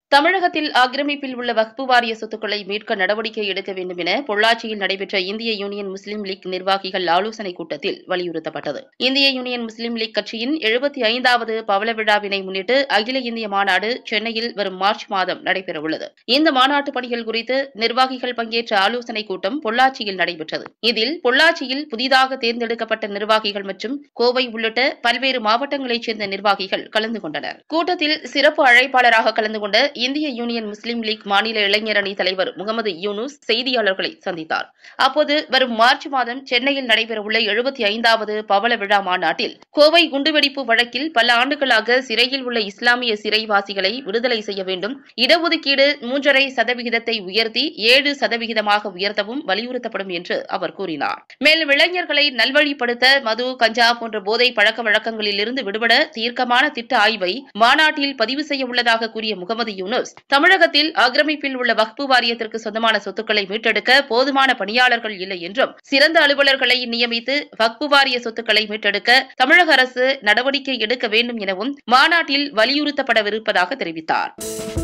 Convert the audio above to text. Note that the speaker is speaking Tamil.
தமிழகத்தில் ஆக்கிரமிப்பில் உள்ள வக்பு வாரிய சொத்துக்களை மீட்க நடவடிக்கை எடுக்க வேண்டும் என பொள்ளாச்சியில் நடைபெற்ற இந்திய யூனியன் முஸ்லீம் லீக் நிர்வாகிகள் ஆலோசனைக் கூட்டத்தில் வலியுறுத்தப்பட்டது இந்திய யூனியன் முஸ்லீம் லீக் கட்சியின் எழுபத்தி ஐந்தாவது பவள விழாவினை முன்னிட்டு அகில இந்திய மாநாடு சென்னையில் வரும் மார்ச் மாதம் நடைபெறவுள்ளது இந்த மாநாட்டு பணிகள் குறித்து நிர்வாகிகள் பங்கேற்ற ஆலோசனைக் கூட்டம் பொள்ளாச்சியில் நடைபெற்றது இதில் பொள்ளாச்சியில் புதிதாக தேர்ந்தெடுக்கப்பட்ட நிர்வாகிகள் மற்றும் கோவை உள்ளிட்ட பல்வேறு மாவட்டங்களைச் சேர்ந்த நிர்வாகிகள் கலந்து கொண்டனர் கூட்டத்தில் சிறப்பு அழைப்பாளராக கலந்து கொண்ட இந்திய யூனியன் முஸ்லீம் லீக் மாநில இளைஞர் அணி தலைவர் முகமது யூனூஸ் செய்தியாளர்களை சந்தித்தார் அப்போது வரும் மார்ச் மாதம் சென்னையில் நடைபெறவுள்ள எழுபத்தி ஐந்தாவது பவள விழா மாநாட்டில் கோவை குண்டுவெடிப்பு வழக்கில் பல ஆண்டுகளாக சிறையில் உள்ள இஸ்லாமிய சிறைவாசிகளை விடுதலை செய்ய வேண்டும் இடஒதுக்கீடு மூன்றரை சதவிகிதத்தை உயர்த்தி ஏழு சதவிகிதமாக உயர்த்தவும் வலியுறுத்தப்படும் என்று அவர் கூறினார் மேலும் இளைஞர்களை நல்வழிப்படுத்த மது கஞ்சா போன்ற போதை பழக்க வழக்கங்களில் இருந்து விடுபட தீர்க்கமான திட்ட ஆய்வை மாநாட்டில் பதிவு செய்ய உள்ளதாக கூறிய முகமது யூனுஸ் தமிழகத்தில் ஆக்கிரமிப்பில் உள்ள வக்பு வாரியத்திற்கு சொந்தமான சொத்துக்களை மீட்டெடுக்க போதுமான பணியாளர்கள் இல்லை என்றும் சிறந்த அலுவலர்களை நியமித்து வக்பு வாரிய சொத்துக்களை மீட்டெடுக்க தமிழக அரசு நடவடிக்கை எடுக்க வேண்டும் எனவும் மாநாட்டில் வலியுறுத்தப்படவிருப்பதாக தெரிவித்தார்